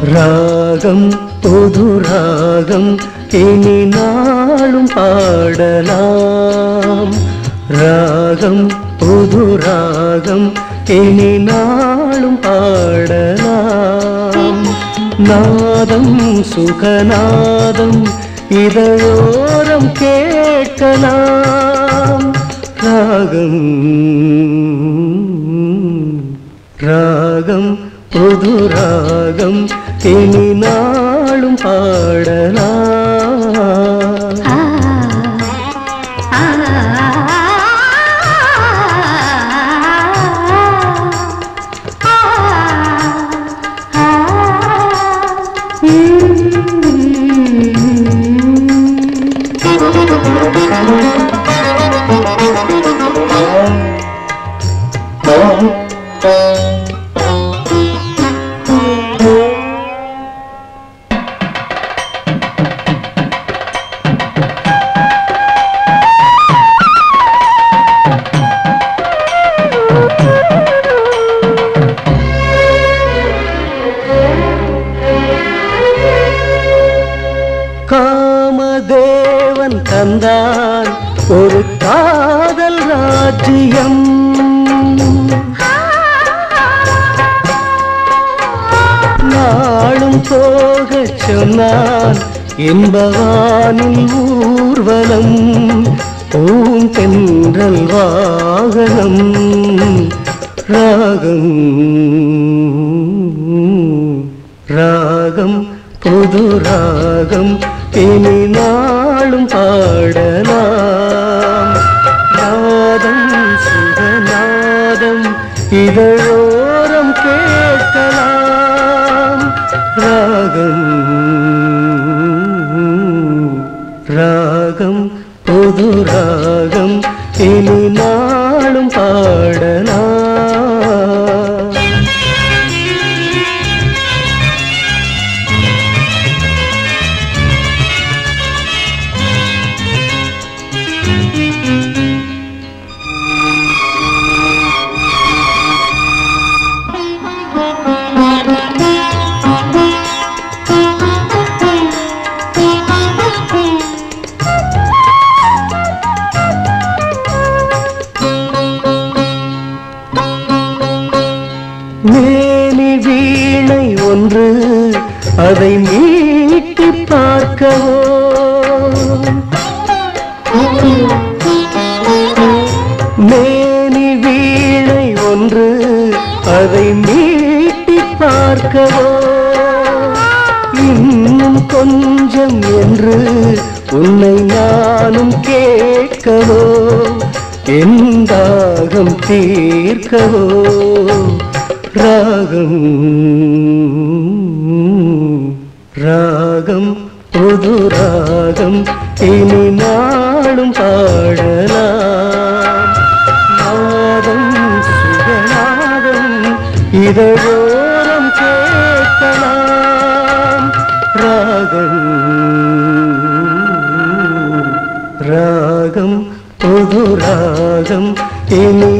ராகம் புது ராகம் இனி நாளும் பாடலாம் ராகம் புது ராகம் இனி நாளும் பாடலாம் நாதம் சுகநாதம் இதழோரம் கேட்கலாம் ராகம் ராகம் புது ராகம் இனி நாளும் பாடலாம் ஆ ஆ காமதேவன் தந்தான் ஒரு காதல் ராஜ்யம் நாளும் போகச் சொன்னான் என்பவானில் ஊர்வலம் பூந்தென்றல் வாகனம் ராகம் ராகம் புது ராகம் இனி நாளும் பாடலாம் நாதம் சுகநாதம் இதழோரம் கேட்கலாம் ராகம் ராகம் புது ராகம் இனி நாளும் பாடலாம் மேனி வீணை ஒன்று அதை மீட்டி பார்க்கவோ மேனி வீணை ஒன்று அதை மீட்டி பார்க்கவோ இன்னும் கொஞ்சம் என்று உன்னை நானும் கேட்கவோ என் தாகம் தீர்க்கவோ ராகம் ராகம் புது ராகம் இனி நாளும் பாடலாம் நாதம் சுகநாதம் இதழோரம் கேட்கலாம் ராகம் ராகம் புது ராகம் இனி